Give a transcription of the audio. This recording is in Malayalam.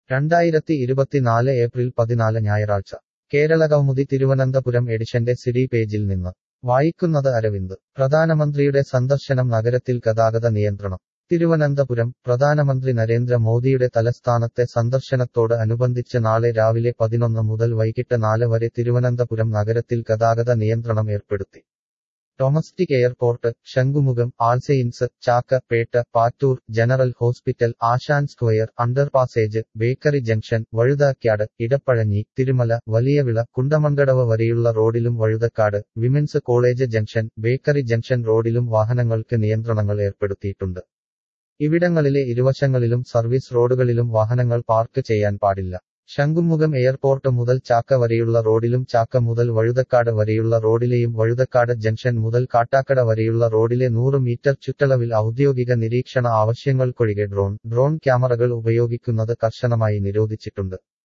രണ്ടായിരത്തി ഇരുപത്തിനാല് ഏപ്രിൽ പതിനാല് ഞായറാഴ്ച കേരള കൗമുദി തിരുവനന്തപുരം എഡിഷന്റെ സിഡി പേജിൽ നിന്ന് വായിക്കുന്നത് അരവിന്ദ് പ്രധാനമന്ത്രിയുടെ സന്ദർശനം നഗരത്തിൽ ഗതാഗത നിയന്ത്രണം തിരുവനന്തപുരം പ്രധാനമന്ത്രി നരേന്ദ്ര മോദിയുടെ തലസ്ഥാനത്തെ സന്ദർശനത്തോട് അനുബന്ധിച്ച് നാളെ രാവിലെ പതിനൊന്ന് മുതൽ വൈകിട്ട് നാല് വരെ തിരുവനന്തപുരം നഗരത്തിൽ ഗതാഗത നിയന്ത്രണം ഏർപ്പെടുത്തി domestic airport Shankhumukham All Saints Chakka Pettah Pattoor general hospital Asan square under passage bakery junction Vazhuthacaud Edappazhanji Thirumala Valiyavila Kundamankadavu വരെയുള്ള റോഡിലും Vazhuthacaud women's college junction bakery junction റോഡിലും വാഹനങ്ങൾക്ക് നിയന്ത്രണങ്ങൾ ഏർപ്പെടുത്തിയിട്ടുണ്ട് ഇവിടങ്ങളിലെ ഇരുവശങ്ങളിലും സർവീസ് റോഡുകളിലും വാഹനങ്ങൾ പാർക്ക് ചെയ്യാൻ പാടില്ല ശംഖുമുഖം എയർപോർട്ട് മുതൽ ചാക്ക വരെയുള്ള റോഡിലും ചാക്ക മുതൽ വഴുതക്കാട് വരെയുള്ള റോഡിലെയും വഴുതക്കാട് ജംഗ്ഷൻ മുതൽ കാട്ടാക്കട വരെയുള്ള റോഡിലെ നൂറ് മീറ്റർ ചുറ്റളവിൽ ഔദ്യോഗിക നിരീക്ഷണ ആവശ്യങ്ങൾക്കൊഴികെ ഡ്രോൺ ഡ്രോൺ ക്യാമറകൾ ഉപയോഗിക്കുന്നത് കർശനമായി നിരോധിച്ചിട്ടുണ്ട്